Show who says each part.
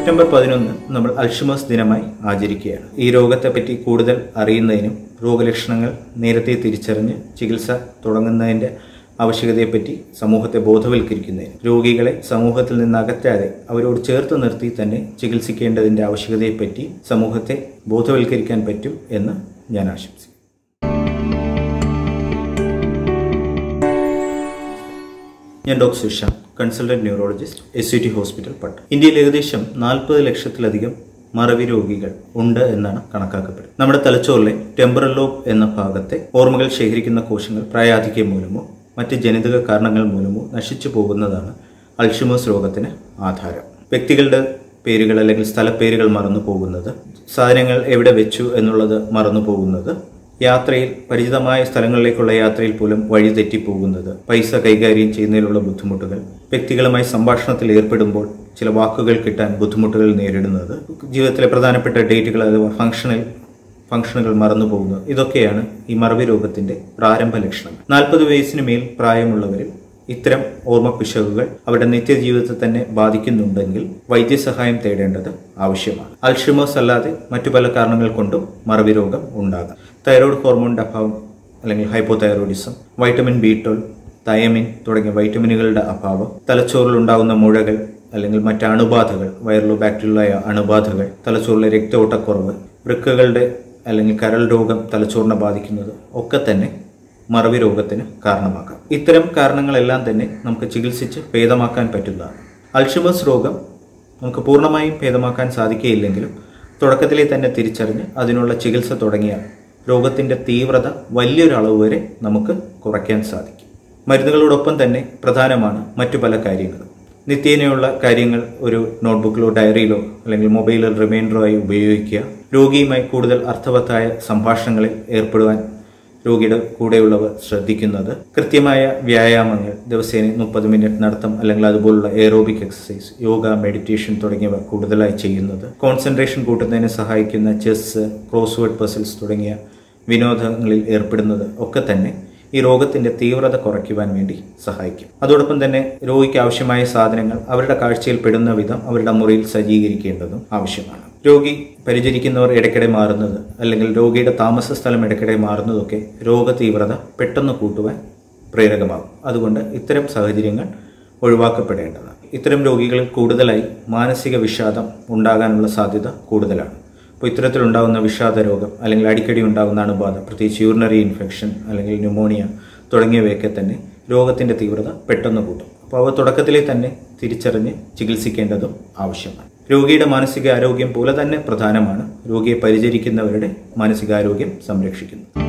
Speaker 1: September പതിനൊന്ന് നമ്മൾ Alzheimer's ദിനമായി ആചരിക്കുകയാണ് ഈ രോഗത്തെപ്പറ്റി കൂടുതൽ അറിയുന്നതിനും രോഗലക്ഷണങ്ങൾ നേരത്തെ തിരിച്ചറിഞ്ഞ് ചികിത്സ തുടങ്ങുന്നതിന്റെ ആവശ്യകതയെപ്പറ്റി സമൂഹത്തെ ബോധവൽക്കരിക്കുന്നതിനും രോഗികളെ സമൂഹത്തിൽ നിന്ന് അകറ്റാതെ അവരോട് ചേർത്ത് നിർത്തി തന്നെ ചികിത്സിക്കേണ്ടതിന്റെ ആവശ്യകതയെപ്പറ്റി സമൂഹത്തെ ബോധവൽക്കരിക്കാൻ പറ്റും എന്ന് ഞാൻ ആശംസിക്കുന്നു ഞാൻ doctor Sushan consultant neurologist S C T hospital Pattom ഇന്ത്യയിൽ ഏകദേശം നാൽപ്പത് ലക്ഷത്തിലധികം മറവി രോഗികൾ ഉണ്ട് എന്നാണ് കണക്കാക്കപ്പെടുന്നത് നമ്മുടെ തലച്ചോറിലെ ടെമ്പറൽ ലോബ് എന്ന ഭാഗത്തെ ഓർമ്മകൾ ശേഖരിക്കുന്ന കോശങ്ങൾ പ്രായാധിക്യം മൂലമോ മറ്റ് ജനിതക കാരണങ്ങൾ മൂലമോ നശിച്ചു പോകുന്നതാണ് അൾഷിമേഴ്സ് രോഗത്തിന് ആധാരം വ്യക്തികളുടെ പേരുകൾ അല്ലെങ്കിൽ സ്ഥലപ്പേരുകൾ മറന്നു പോകുന്നത് സാധനങ്ങൾ എവിടെ വെച്ചു എന്നുള്ളത് മറന്നു പോകുന്നത് യാത്രയിൽ പരിചിതമായ സ്ഥലങ്ങളിലേക്കുള്ള യാത്രയിൽ പോലും വഴി തെറ്റിപ്പോകുന്നത് പൈസ കൈകാര്യം ചെയ്യുന്നതിലുള്ള ബുദ്ധിമുട്ടുകൾ വ്യക്തികളുമായി സംഭാഷണത്തിൽ ഏർപ്പെടുമ്പോൾ ചില വാക്കുകൾ കിട്ടാൻ ബുദ്ധിമുട്ടുകൾ നേരിടുന്നത് ജീവിതത്തിലെ പ്രധാനപ്പെട്ട ഡേറ്റുകൾ അഥവാ ഫംഗ്ഷണൽ ഫംഗ്ഷനുകൾ മറന്നു പോകുന്നത് ഇതൊക്കെയാണ് ഈ മറവി രോഗത്തിന്റെ പ്രാരംഭ ലക്ഷണങ്ങൾ നാൽപ്പത് വയസ്സിന് മേൽ പ്രായമുള്ളവരിൽ ഇത്തരം ഓർമ്മ പിശകുകൾ അവരുടെ നിത്യജീവിതത്തെ തന്നെ ബാധിക്കുന്നുണ്ടെങ്കിൽ വൈദ്യസഹായം തേടേണ്ടത് ആവശ്യമാണ് അൽഷിമേഴ്സ് അല്ലാതെ മറ്റു പല കാരണങ്ങൾ കൊണ്ടും മറവി രോഗം ഉണ്ടാകാം തൈറോയ്ഡ് ഹോർമോണിന്റെ അഭാവം അല്ലെങ്കിൽ hypothyroidism vitamin B twelve thiamine തുടങ്ങിയ വൈറ്റമിനുകളുടെ അഭാവം തലച്ചോറിൽ ഉണ്ടാകുന്ന മുഴകൾ അല്ലെങ്കിൽ മറ്റ് അണുബാധകൾ വൈറലോ ബാക്ടീരിയലായ അണുബാധകൾ തലച്ചോറിലെ രക്തഓട്ടക്കുറവ് വൃക്കകളുടെ അല്ലെങ്കിൽ കരൾ രോഗം തലച്ചോറിനെ ബാധിക്കുന്നത് ഒക്കെ തന്നെ മറവി രോഗത്തിന് കാരണമാക്കാം ഇത്തരം കാരണങ്ങളെല്ലാം തന്നെ നമുക്ക് ചികിത്സിച്ച് ഭേദമാക്കാൻ പറ്റുന്നതാണ് അൾഷിമേഴ്സ് രോഗം നമുക്ക് പൂർണ്ണമായും ഭേദമാക്കാൻ സാധിക്കുകയില്ലെങ്കിലും തുടക്കത്തിലെ തന്നെ തിരിച്ചറിഞ്ഞ് അതിനുള്ള ചികിത്സ തുടങ്ങിയാൽ രോഗത്തിൻ്റെ തീവ്രത വലിയൊരളവ് വരെ നമുക്ക് കുറയ്ക്കാൻ സാധിക്കും മരുന്നുകളോടൊപ്പം തന്നെ പ്രധാനമാണ് മറ്റു പല കാര്യങ്ങളും നിത്യേനയുള്ള കാര്യങ്ങൾ ഒരു നോട്ട്ബുക്കിലോ ഡയറിയിലോ അല്ലെങ്കിൽ മൊബൈലിൽ റിമൈൻഡറോ ആയി ഉപയോഗിക്കുക രോഗിയുമായി കൂടുതൽ അർത്ഥവത്തായ സംഭാഷണങ്ങളിൽ ഏർപ്പെടുവാൻ രോഗിയുടെ കൂടെയുള്ളവർ ശ്രദ്ധിക്കുന്നത് കൃത്യമായ വ്യായാമങ്ങൾ ദിവസേന മുപ്പത് മിനിറ്റ് നടത്തം അല്ലെങ്കിൽ അതുപോലുള്ള എയറോബിക് എക്സസൈസ് യോഗ മെഡിറ്റേഷൻ തുടങ്ങിയവ കൂടുതലായി ചെയ്യുന്നത് കോൺസെൻട്രേഷൻ കൂട്ടുന്നതിന് സഹായിക്കുന്ന ചെസ് ക്രോസ്വേഡ് പസിൽസ് തുടങ്ങിയ വിനോദങ്ങളിൽ ഏർപ്പെടുന്നത് ഒക്കെ തന്നെ ഈ രോഗത്തിന്റെ തീവ്രത കുറയ്ക്കുവാൻ വേണ്ടി സഹായിക്കും അതോടൊപ്പം തന്നെ രോഗിക്ക് ആവശ്യമായ സാധനങ്ങൾ അവരുടെ കാഴ്ചയിൽ പെടുന്ന വിധം അവരുടെ മുറിയിൽ സജ്ജീകരിക്കേണ്ടതും ആവശ്യമാണ് രോഗി പരിചരിക്കുന്നവർ ഇടയ്ക്കിടെ മാറുന്നത് അല്ലെങ്കിൽ രോഗിയുടെ താമസ സ്ഥലം ഇടയ്ക്കിടെ മാറുന്നതൊക്കെ രോഗ തീവ്രത പെട്ടെന്ന് കൂട്ടുവാൻ പ്രേരകമാകും അതുകൊണ്ട് ഇത്തരം സാഹചര്യങ്ങൾ ഒഴിവാക്കപ്പെടേണ്ടതാണ് ഇത്തരം രോഗികളിൽ കൂടുതലായി മാനസിക വിഷാദം ഉണ്ടാകാനുള്ള സാധ്യത കൂടുതലാണ് അപ്പോൾ ഇത്തരത്തിലുണ്ടാകുന്ന വിഷാദ രോഗം അല്ലെങ്കിൽ അടിക്കടി ഉണ്ടാകുന്ന അണുബാധ പ്രത്യേകിച്ച് യൂറിനറി ഇൻഫെക്ഷൻ അല്ലെങ്കിൽ ന്യൂമോണിയ തുടങ്ങിയവയൊക്കെ തന്നെ രോഗത്തിന്റെ തീവ്രത പെട്ടെന്ന് കൂട്ടും അപ്പോൾ അവ തുടക്കത്തിലെ തന്നെ തിരിച്ചറിഞ്ഞ് ചികിത്സിക്കേണ്ടതും ആവശ്യമാണ് രോഗിയുടെ മാനസികാരോഗ്യം പോലെ തന്നെ പ്രധാനമാണ് രോഗിയെ പരിചരിക്കുന്നവരുടെ മാനസികാരോഗ്യം സംരക്ഷിക്കുന്നത്